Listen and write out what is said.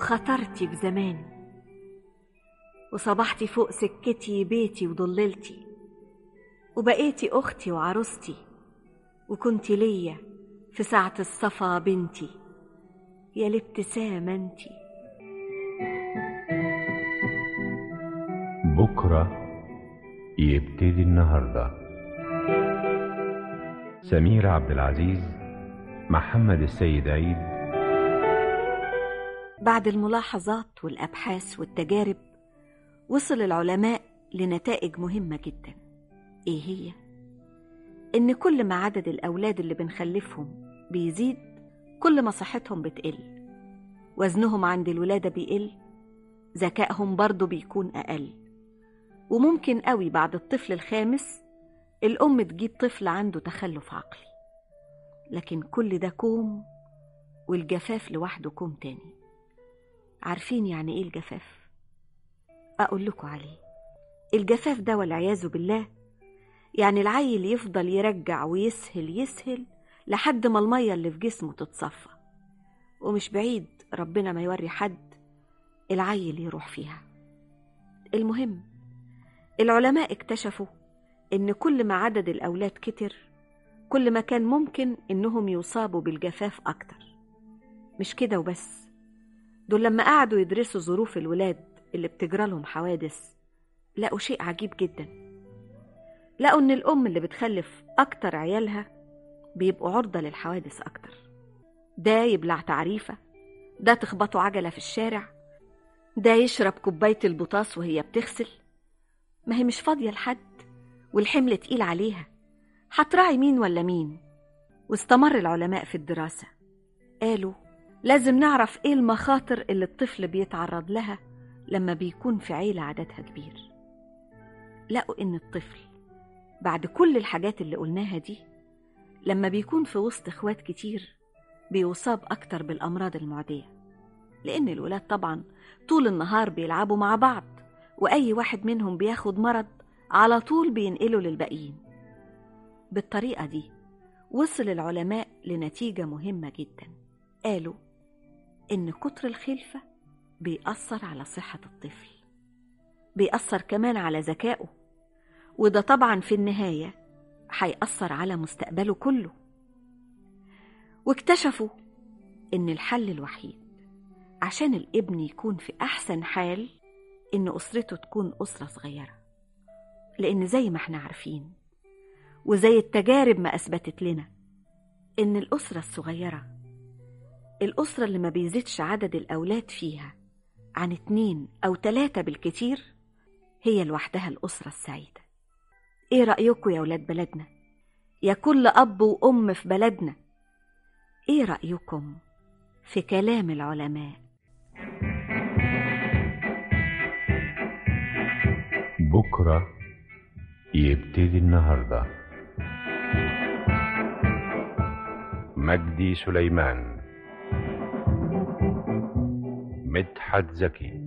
وخطرتي بزماني وصبحتي فوق سكتي بيتي وضللتي وبقيتي أختي وعروستي وكنتي ليا في ساعة الصفا بنتي يا الابتسامة انتي بكرة يبتدي النهاردة سمير عبد العزيز محمد السيد عيد بعد الملاحظات والأبحاث والتجارب وصل العلماء لنتائج مهمة جدا إيه هي؟ إن كل ما عدد الأولاد اللي بنخلفهم بيزيد كل ما صحتهم بتقل وزنهم عند الولادة بيقل ذكائهم برضه بيكون أقل وممكن قوي بعد الطفل الخامس الأم تجيب طفل عنده تخلف عقلي لكن كل ده كوم والجفاف لوحده كوم تاني عارفين يعني ايه الجفاف اقول لكم عليه الجفاف ده والعياذ بالله يعني العيل يفضل يرجع ويسهل يسهل لحد ما الميه اللي في جسمه تتصفى ومش بعيد ربنا ما يوري حد العيل يروح فيها المهم العلماء اكتشفوا ان كل ما عدد الاولاد كتر كل ما كان ممكن انهم يصابوا بالجفاف اكتر مش كده وبس دول لما قعدوا يدرسوا ظروف الولاد اللي بتجرى لهم حوادث لقوا شيء عجيب جدا لقوا ان الام اللي بتخلف اكتر عيالها بيبقوا عرضة للحوادث اكتر ده يبلع تعريفة ده تخبطه عجلة في الشارع ده يشرب كوباية البطاس وهي بتغسل ما هي مش فاضية لحد والحمل تقيل عليها هتراعي مين ولا مين واستمر العلماء في الدراسة قالوا لازم نعرف ايه المخاطر اللي الطفل بيتعرض لها لما بيكون في عيلة عددها كبير لقوا ان الطفل بعد كل الحاجات اللي قلناها دي لما بيكون في وسط اخوات كتير بيصاب اكتر بالامراض المعدية لان الولاد طبعا طول النهار بيلعبوا مع بعض واي واحد منهم بياخد مرض على طول بينقله للباقيين بالطريقة دي وصل العلماء لنتيجة مهمة جدا قالوا إن كتر الخلفة بيأثر على صحة الطفل بيأثر كمان على ذكائه وده طبعا في النهاية هيأثر على مستقبله كله واكتشفوا إن الحل الوحيد عشان الابن يكون في أحسن حال إن أسرته تكون أسرة صغيرة لأن زي ما احنا عارفين وزي التجارب ما أثبتت لنا إن الأسرة الصغيرة الأسرة اللي ما بيزيدش عدد الأولاد فيها عن اتنين أو تلاتة بالكتير هي لوحدها الأسرة السعيدة إيه رأيكم يا ولاد بلدنا؟ يا كل أب وأم في بلدنا إيه رأيكم في كلام العلماء؟ بكرة يبتدي النهاردة مجدي سليمان مدحت زكي